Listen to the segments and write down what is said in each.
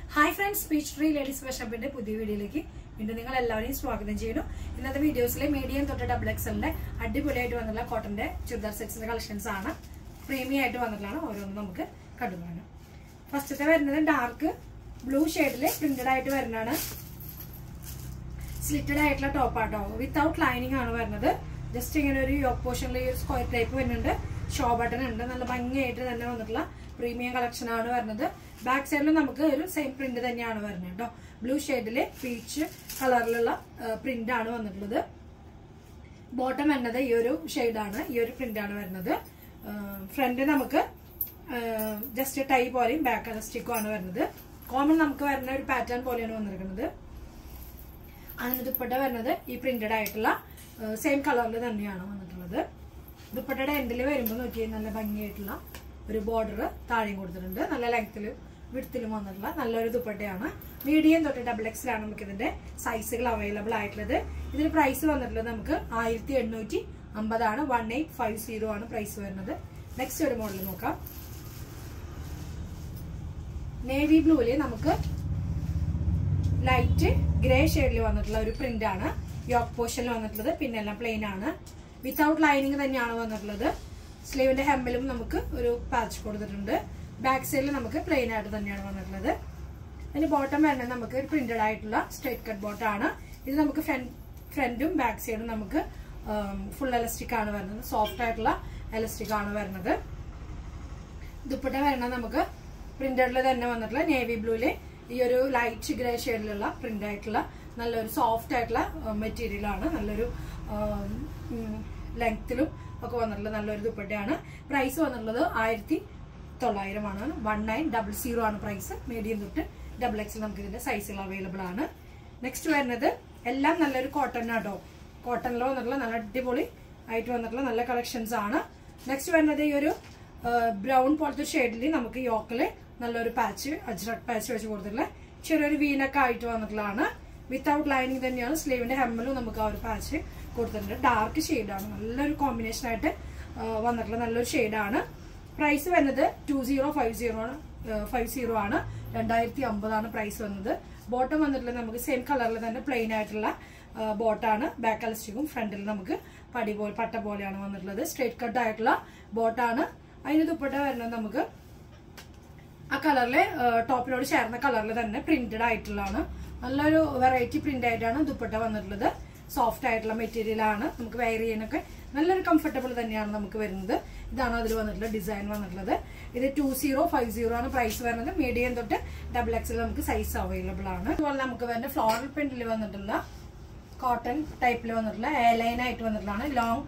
hi friends speech tree ladies വർഷപ്പിന്റെ പുതിയ വീഡിയോയിലേക്ക് വീണ്ടും നിങ്ങൾ എല്ലാവരെയും സ്വാഗതം ചെയ്യുന്നു ഇന്നത്തെ വീഡിയോസിലെ മീഡിയം തൊട്ട് ഡബിൾ എക്സലിന്റെ അടിപൊളിയായിട്ട് വന്നിട്ടുള്ള കോട്ടന്റെ ചുരിദാർ സെറ്റ്സിന്റെ കളക്ഷൻസ് ആണ് പ്രീമിയം ആയിട്ട് വന്നിട്ടുള്ളതാണ് ഓരോന്നും നമുക്ക് കണ്ടുപോകാനും ഫസ്റ്റത്തെ വരുന്നത് ഡാർക്ക് ബ്ലൂ ഷെയ്ഡില് പ്രിന്റഡ് ആയിട്ട് വരുന്നതാണ് സ്ലിറ്റഡ് ആയിട്ടുള്ള ടോപ്പ് ആട്ടോ വിത്തൗട്ട് ലൈനിങ് ആണ് വരുന്നത് ജസ്റ്റ് ഇങ്ങനെ ഒരു യോക്ക് പോർഷനിൽ ഈ ഒരു സ്ക്വയർ ടൈപ്പ് വരുന്നുണ്ട് ഷോ ബട്ടൺ ഉണ്ട് നല്ല ഭംഗിയായിട്ട് തന്നെ വന്നിട്ടുള്ള പ്രീമിയം കളക്ഷൻ ആണ് വരുന്നത് ബാക്ക് സൈഡിൽ നമുക്ക് ഒരു സെയിം പ്രിന്റ് തന്നെയാണ് വരുന്നത് കേട്ടോ ബ്ലൂ ഷെയ്ഡില് പീച്ച് കളറിലുള്ള പ്രിന്റ് ആണ് വന്നിട്ടുള്ളത് ബോട്ടം വരുന്നത് ഈ ഒരു ഷെയ്ഡാണ് ഈ ഒരു പ്രിന്റ് ആണ് വരുന്നത് ഫ്രണ്ട് നമുക്ക് ജസ്റ്റ് ടൈ പോലെയും ബാക്ക് സ്റ്റിക്കും ആണ് വരുന്നത് കോമൺ നമുക്ക് വരുന്ന ഒരു പാറ്റേൺ പോലെയാണ് വന്നിരിക്കുന്നത് അതിന് ദുപ്പട്ട വരുന്നത് ഈ പ്രിന്റഡ് ആയിട്ടുള്ള സെയിം കളറിൽ തന്നെയാണ് വന്നിട്ടുള്ളത് ദുപ്പട്ടയുടെ എൻഡിൽ വരുമ്പോൾ നോക്കി നല്ല ഭംഗിയായിട്ടുള്ള ഒരു ബോർഡർ താഴെയും കൊടുത്തിട്ടുണ്ട് നല്ല ലെങ്ത്തിലും വിടുത്തിലും വന്നിട്ടുള്ള നല്ലൊരു ദുപ്പട്ടയാണ് മീഡിയം തൊട്ട് ഡബിൾ എക്സിലാണ് നമുക്ക് ഇതിന്റെ സൈസുകൾ അവൈലബിൾ ആയിട്ടുള്ളത് ഇതിന് പ്രൈസ് വന്നിട്ടുള്ളത് നമുക്ക് ആയിരത്തി എണ്ണൂറ്റി അമ്പതാണ് വൺ എയ്റ്റ് ഫൈവ് സീറോ ആണ് പ്രൈസ് വരുന്നത് നെക്സ്റ്റ് ഒരു മോഡൽ നോക്കാം നേവി ബ്ലൂവില് നമുക്ക് ലൈറ്റ് ഗ്രേ ഷെയ്ഡിൽ വന്നിട്ടുള്ള ഒരു പ്രിന്റ് ആണ് യോക്ക് പോർഷനിൽ വന്നിട്ടുള്ളത് പിന്നെ എല്ലാം പ്ലെയിൻ ആണ് വിത്തൗട്ട് ലൈനിങ് തന്നെയാണ് വന്നിട്ടുള്ളത് സ്ലീവിന്റെ ഹെമ്മിലും നമുക്ക് ഒരു പാച്ച് കൊടുത്തിട്ടുണ്ട് ബാക്ക് സൈഡിൽ നമുക്ക് പ്ലെയിൻ ആയിട്ട് തന്നെയാണ് വന്നിട്ടുള്ളത് അതിന് ബോട്ടം വരുന്നത് നമുക്ക് ഒരു പ്രിന്റഡ് ആയിട്ടുള്ള സ്ട്രേറ്റ് കട്ട് ബോട്ടം ആണ് ഇത് നമുക്ക് ഫ്രണ്ടും ബാക്ക് സൈഡും നമുക്ക് ഫുൾ എലസ്റ്റിക് ആണ് വരുന്നത് സോഫ്റ്റ് ആയിട്ടുള്ള എലസ്റ്റിക് ആണ് വരുന്നത് ദുപ്പട്ട വരുന്നത് നമുക്ക് പ്രിന്റഡിൽ തന്നെ വന്നിട്ടുള്ള നേവി ബ്ലൂയില് ഈ ഒരു ലൈറ്റ് ഗ്രേ ഷെയ്ഡിലുള്ള പ്രിന്റ് ആയിട്ടുള്ള നല്ലൊരു സോഫ്റ്റ് ആയിട്ടുള്ള മെറ്റീരിയൽ ആണ് നല്ലൊരു ലെങ്ത്തിലും ഒക്കെ വന്നിട്ടുള്ള നല്ലൊരു ദുപ്പട്ടയാണ് പ്രൈസ് വന്നിട്ടുള്ളത് ആയിരത്തി തൊള്ളായിരം ആണ് വൺ നയൻ ഡബിൾ സീറോ ആണ് പ്രൈസ് മീഡിയം തൊട്ട് ഡബിൾ എക്സിൽ നമുക്ക് ഇതിന്റെ സൈസുകൾ അവൈലബിൾ ആണ് നെക്സ്റ്റ് വരുന്നത് എല്ലാം നല്ലൊരു കോട്ടൺ ആട്ടോ കോട്ടണിൽ വന്നിട്ടുള്ള നല്ല അടിപൊളി ആയിട്ട് വന്നിട്ടുള്ള നല്ല കളക്ഷൻസ് ആണ് നെക്സ്റ്റ് വരുന്നത് ഈ ഒരു ബ്രൗൺ പോലത്തെ ഷെയ്ഡിൽ നമുക്ക് യോക്കില് നല്ലൊരു പാച്ച് അജ്രക് പാച്ച് വെച്ച് കൊടുത്തിട്ടുള്ള ചെറിയൊരു വീനൊക്കെ ആയിട്ട് വന്നിട്ടുള്ളതാണ് വിത്തൗട്ട് ലൈനിങ് തന്നെയാണ് സ്ലീവിന്റെ ഹെമ്മിലും നമുക്ക് ആ ഒരു പാച്ച് കൊടുത്തിട്ടുണ്ട് ഡാർക്ക് ഷെയ്ഡാണ് നല്ലൊരു കോമ്പിനേഷൻ ആയിട്ട് വന്നിട്ടുള്ള നല്ലൊരു ഷെയ്ഡാണ് പ്രൈസ് വരുന്നത് ടു സീറോ ഫൈവ് സീറോ ആണ് ഫൈവ് സീറോ ആണ് രണ്ടായിരത്തി അമ്പതാണ് പ്രൈസ് വന്നത് ബോട്ടം വന്നിട്ടുള്ളത് നമുക്ക് സെയിം കളറിൽ തന്നെ പ്ലെയിൻ ആയിട്ടുള്ള ബോട്ടാണ് ബാക്ക് അലസ്റ്റിക്കും ഫ്രണ്ടിൽ നമുക്ക് പടി പോലെ പട്ട പോലെയാണ് വന്നിട്ടുള്ളത് സ്ട്രേറ്റ് കട്ട് ആയിട്ടുള്ള ബോട്ടാണ് അതിന് ദുപ്പട്ട വരുന്നത് നമുക്ക് ആ കളറില് ടോപ്പിനോട് ചേർന്ന കളറിൽ തന്നെ പ്രിന്റഡ് ആയിട്ടുള്ളതാണ് നല്ലൊരു വെറൈറ്റി പ്രിന്റ് ആയിട്ടാണ് ദുപ്പട്ട വന്നിട്ടുള്ളത് സോഫ്റ്റ് ആയിട്ടുള്ള മെറ്റീരിയൽ ആണ് നമുക്ക് വെയർ ചെയ്യാനൊക്കെ നല്ലൊരു കംഫർട്ടബിൾ തന്നെയാണ് നമുക്ക് വരുന്നത് ഇതാണ് അതിൽ വന്നിട്ടുള്ള ഡിസൈൻ വന്നിട്ടുള്ളത് ഇത് ടു സീറോ ഫൈവ് സീറോ ആണ് പ്രൈസ് വരുന്നത് മീഡിയം തൊട്ട് ഡബിൾ എക്സിൽ നമുക്ക് സൈസ് അവൈലബിൾ ആണ് അതുപോലെ നമുക്ക് വരുന്ന ഫ്ലോറൽ പ്രിന്റിൽ വന്നിട്ടുള്ള കോട്ടൺ ടൈപ്പിൽ വന്നിട്ടുള്ള എയർലൈൻ ആയിട്ട് വന്നിട്ടുള്ളതാണ് ലോങ്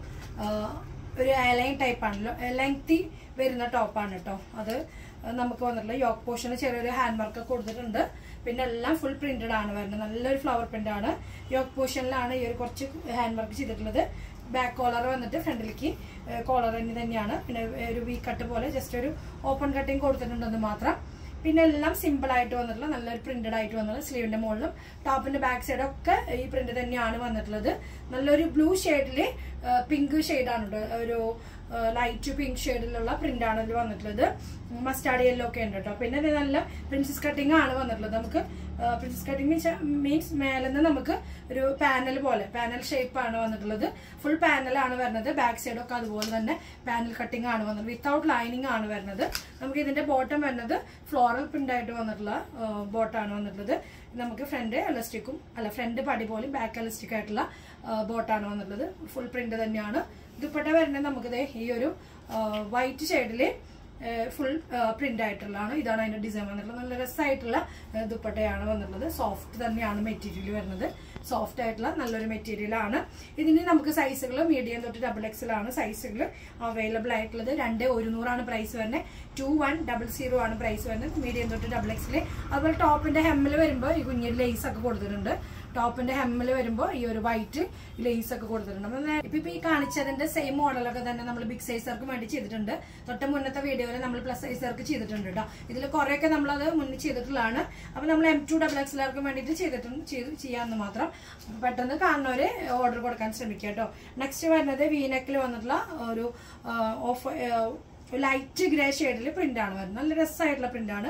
ഒരു എയർലൈൻ ടൈപ്പ് ആണല്ലോ ലെങ്തി വരുന്ന ടോപ്പാണ് കേട്ടോ അത് നമുക്ക് വന്നിട്ടുള്ള യോക്ക് പോർഷന് ചെറിയൊരു ഹാൻഡ് വർക്ക് കൊടുത്തിട്ടുണ്ട് പിന്നെ എല്ലാം ഫുൾ പ്രിന്റഡ് ആണ് വരുന്നത് നല്ലൊരു ഫ്ലവർ പ്രിന്റ് ആണ് യോക്ക് പോർഷനിലാണ് ഈ ഒരു കുറച്ച് ഹാൻഡ് വർക്ക് ചെയ്തിട്ടുള്ളത് ബാക്ക് കോളർ വന്നിട്ട് ഫ്രണ്ടിലേക്ക് കോളർ തന്നെ തന്നെയാണ് പിന്നെ ഒരു വി കട്ട് പോലെ ജസ്റ്റ് ഒരു ഓപ്പൺ കട്ടിങ് കൊടുത്തിട്ടുണ്ടെന്ന് മാത്രം പിന്നെ എല്ലാം സിമ്പിൾ ആയിട്ട് വന്നിട്ടുള്ള നല്ലൊരു പ്രിന്റഡ് ആയിട്ട് വന്നിട്ടുള്ള സ്ലീവിന്റെ മുകളിലും ടോപ്പിന്റെ ബാക്ക് സൈഡും ഒക്കെ ഈ പ്രിന്റ് തന്നെയാണ് വന്നിട്ടുള്ളത് നല്ലൊരു ബ്ലൂ ഷെയ്ഡില് പിങ്ക് ഷെയ്ഡാണ് ഒരു ലൈറ്റ് പിങ്ക് ഷെയ്ഡിലുള്ള പ്രിന്റ് ആണ് ഇതിൽ വന്നിട്ടുള്ളത് മസ്റ്റാർഡ് യെല്ലോ ഒക്കെ ഉണ്ട് കേട്ടോ പിന്നെ ഇത് നല്ല പ്രിൻസസ് കട്ടിംഗ് ആണ് വന്നിട്ടുള്ളത് നമുക്ക് പ്രിൻസസ് കട്ടിംഗ് മീൻസ് മീൻസ് മേലെന്ന് നമുക്ക് ഒരു പാനൽ പോലെ പാനൽ ഷേപ്പ് ആണ് വന്നിട്ടുള്ളത് ഫുൾ പാനലാണ് വരുന്നത് ബാക്ക് സൈഡ് ഒക്കെ അതുപോലെ തന്നെ പാനൽ കട്ടിംഗ് ആണ് വന്നത് വിത്തൗട്ട് ലൈനിങ് ആണ് വരുന്നത് നമുക്ക് ഇതിന്റെ ബോട്ടം വരുന്നത് ഫ്ലോറൽ പ്രിന്റ് ആയിട്ട് വന്നിട്ടുള്ള ബോട്ടാണ് വന്നിട്ടുള്ളത് നമുക്ക് ഫ്രണ്ട് എലസ്റ്റിക്കും അല്ല ഫ്രണ്ട് പടി പോലും ബാക്ക് എലസ്റ്റിക് ആയിട്ടുള്ള ബോട്ടാണ് വന്നിട്ടുള്ളത് ഫുൾ പ്രിന്റ് തന്നെയാണ് ദുപ്പട്ട വരുന്നത് നമുക്കിത് ഈ ഒരു വൈറ്റ് ഷെയ്ഡില് ഫുൾ പ്രിന്റ് ആയിട്ടുള്ളതാണ് ഇതാണ് അതിന്റെ ഡിസൈൻ വന്നിട്ടുള്ളത് നല്ല രസമായിട്ടുള്ള ദുപ്പട്ടയാണ് വന്നിട്ടുള്ളത് സോഫ്റ്റ് തന്നെയാണ് മെറ്റീരിയൽ വരുന്നത് സോഫ്റ്റ് ആയിട്ടുള്ള നല്ലൊരു മെറ്റീരിയൽ ആണ് ഇതിന് നമുക്ക് സൈസുകൾ മീഡിയം തൊട്ട് ഡബിൾ എക്സൽ ആണ് സൈസുകൾ അവൈലബിൾ ആയിട്ടുള്ളത് രണ്ട് ഒരുന്നൂറാണ് പ്രൈസ് വരുന്നത് ടു വൺ ഡബിൾ സീറോ ആണ് പ്രൈസ് വരുന്നത് മീഡിയം തൊട്ട് ഡബിൾ എക്സൽ അതുപോലെ ടോപ്പിന്റെ ഹെമ്മിൽ വരുമ്പോൾ ഈ കുഞ്ഞിൽ ലേസ് ഒക്കെ കൊടുത്തിട്ടുണ്ട് ടോപ്പിന്റെ ഹെമ്മിൽ വരുമ്പോൾ ഈ ഒരു വൈറ്റ് ലേസ് ഒക്കെ കൊടുത്തിട്ടുണ്ട് ഇപ്പൊ ഇപ്പൊ ഈ കാണിച്ചതിന്റെ സെയിം മോഡലൊക്കെ തന്നെ നമ്മൾ ബിഗ് സൈസർക്ക് വേണ്ടി ചെയ്തിട്ടുണ്ട് തൊട്ട് മുന്നത്തെ വീഡിയോയിൽ നമ്മൾ പ്ലസ് സൈസർക്ക് ചെയ്തിട്ടുണ്ട് കേട്ടോ ഇതിൽ കുറെയൊക്കെ നമ്മളത് മുന്നിൽ ചെയ്തിട്ടുള്ളതാണ് അപ്പൊ നമ്മൾ എം ടു ഡബിൾ എക്സ്ലാർക്ക് വേണ്ടിയിട്ട് ചെയ്തിട്ടുണ്ട് ചെയ്ത് ചെയ്യാമെന്ന് മാത്രം പെട്ടെന്ന് കാണുന്നവര് ഓർഡർ കൊടുക്കാൻ ശ്രമിക്കുക കേട്ടോ നെക്സ്റ്റ് വരുന്നത് വീനെക്കിൽ വന്നിട്ടുള്ള ഒരു ഓഫ് ലൈറ്റ് ഗ്രേ ഷെയ്ഡിൽ പ്രിന്റ് ആണ് വരുന്നത് നല്ല രസമായിട്ടുള്ള പ്രിന്റ് ആണ്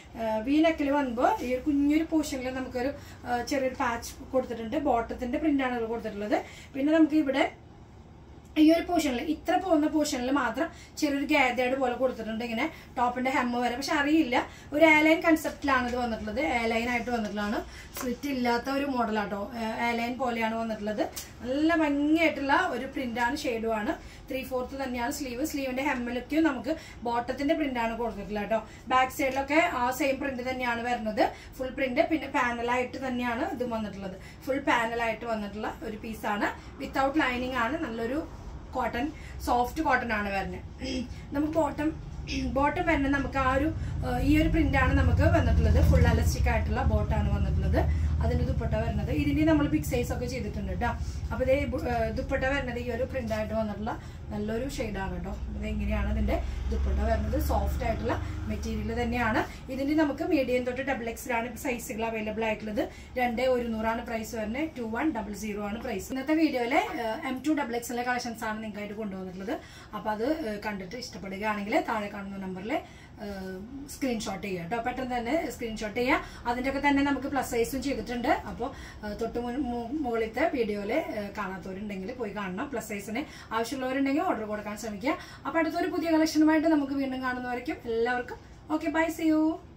വി നെക്കിൽ വന്നപ്പോൾ ഈ ഒരു കുഞ്ഞൊരു പോർഷനിൽ നമുക്കൊരു ആ, ചെറിയൊരു പാച്ച് കൊടുത്തിട്ടുണ്ട് ബോട്ടത്തിന്റെ പ്രിന്റാണ് ഇത് കൊടുത്തിട്ടുള്ളത് പിന്നെ നമുക്ക് ഇവിടെ ഈ ഒരു പോർഷനിൽ ഇത്ര പോകുന്ന പോർഷനിൽ മാത്രം ചെറിയൊരു ഗാദേഡ് പോലെ കൊടുത്തിട്ടുണ്ട് ഇങ്ങനെ ടോപ്പിന്റെ ഹെമ്മ വരെ പക്ഷെ അറിയില്ല ഒരു എയർലൈൻ കൺസെപ്റ്റിലാണ് ഇത് വന്നിട്ടുള്ളത് എയർലൈൻ ആയിട്ട് വന്നിട്ടുള്ളതാണ് സ്ലിറ്റ് ഇല്ലാത്ത ഒരു മോഡലാട്ടോ എയർലൈൻ പോലെയാണ് വന്നിട്ടുള്ളത് നല്ല ഭംഗിയായിട്ടുള്ള ഒരു പ്രിന്റാണ് ഷെയ്ഡുമാണ് ത്രീ ഫോർത്ത് തന്നെയാണ് സ്ലീവ് സ്ലീവിന്റെ ഹെമ്മിലൊക്കെയും നമുക്ക് ബോട്ടത്തിന്റെ പ്രിന്റാണ് കൊടുത്തിട്ടുള്ളത് കേട്ടോ ബാക്ക് സൈഡിലൊക്കെ ആ സെയിം പ്രിന്റ് തന്നെയാണ് വരുന്നത് ഫുൾ പ്രിന്റ് പിന്നെ പാനലായിട്ട് തന്നെയാണ് ഇത് വന്നിട്ടുള്ളത് ഫുൾ പാനലായിട്ട് വന്നിട്ടുള്ള ഒരു പീസാണ് വിത്തൗട്ട് ലൈനിങ് ആണ് നല്ലൊരു കോട്ടൺ സോഫ്റ്റ് കോട്ടൺ ആണ് വരുന്നത് നമുക്ക് ബോട്ടം ബോട്ടം വരുന്നത് നമുക്ക് ആ ഒരു ആ, ഈ ഒരു പ്രിന്റ് ആണ് നമുക്ക് വന്നിട്ടുള്ളത് ഫുൾ അലസ്റ്റിക് ആയിട്ടുള്ള ബോട്ടാണ് വന്നിട്ടുള്ളത് അതിന്റെ ദുപ്പട്ട വരുന്നത് ഇതിന്റെ നമ്മൾ ബിഗ് സൈസ് ഒക്കെ ചെയ്തിട്ടുണ്ട് കേട്ടോ അപ്പൊ ഇതേ ബു- ആ, ദുപ്പട്ട വരുന്നത് ഈ ഒരു പ്രിന്റ് ആയിട്ട് വന്നിട്ടുള്ള നല്ലൊരു ഷെയ്ഡാണ് കേട്ടോ ഇത് എങ്ങനെയാണ് ഇതിന്റെ ദുപ്പട്ട വരുന്നത് സോഫ്റ്റ് ആയിട്ടുള്ള മെറ്റീരിയൽ തന്നെയാണ് ഇതിന്റെ നമുക്ക് മീഡിയം തൊട്ട് ഡബിൾ എക്സിലാണ് സൈസുകൾ അവൈലബിൾ ആയിട്ടുള്ളത് രണ്ട് ഒരുന്നൂറാണ് പ്രൈസ് വരുന്നത് ടു വൺ ഡബിൾ സീറോ ആണ് പ്രൈസ് ഇന്നത്തെ വീഡിയോയിലെ എം ടു ഡബിൾ എക്സിലെ കളക്ഷൻസ് ആണ് നിങ്ങൾക്കായിട്ട് കൊണ്ടുവന്നിട്ടുള്ളത് അപ്പോൾ അത് ഏഹ്, കണ്ടിട്ട് ഇഷ്ടപ്പെടുകയാണെങ്കിൽ താഴെ കാണുന്ന നമ്പറിൽ സ്ക്രീൻഷോട്ട് ചെയ്യുക കേട്ടോ പെട്ടെന്ന് തന്നെ സ്ക്രീൻഷോട്ട് ചെയ്യുക അതിൻ്റെ ഒക്കെ തന്നെ നമുക്ക് പ്ലസ് സൈസും ചെയ്തിട്ടുണ്ട് അപ്പോൾ തൊട്ട് മുൻ- മു- മുകളിലത്തെ വീഡിയോയിൽ കാണാത്തവരുണ്ടെങ്കിൽ പോയി കാണണം പ്ലസ് സൈസിന് ആവശ്യമുള്ളവരുണ്ടെങ്കിൽ ഓർഡർ കൊടുക്കാൻ ശ്രമിക്കുക അപ്പോൾ അടുത്തൊരു പുതിയ കളക്ഷനുമായിട്ട് നമുക്ക് വീണ്ടും കാണുന്നവരേക്കും എല്ലാവർക്കും ഓക്കെ ബൈ സി യു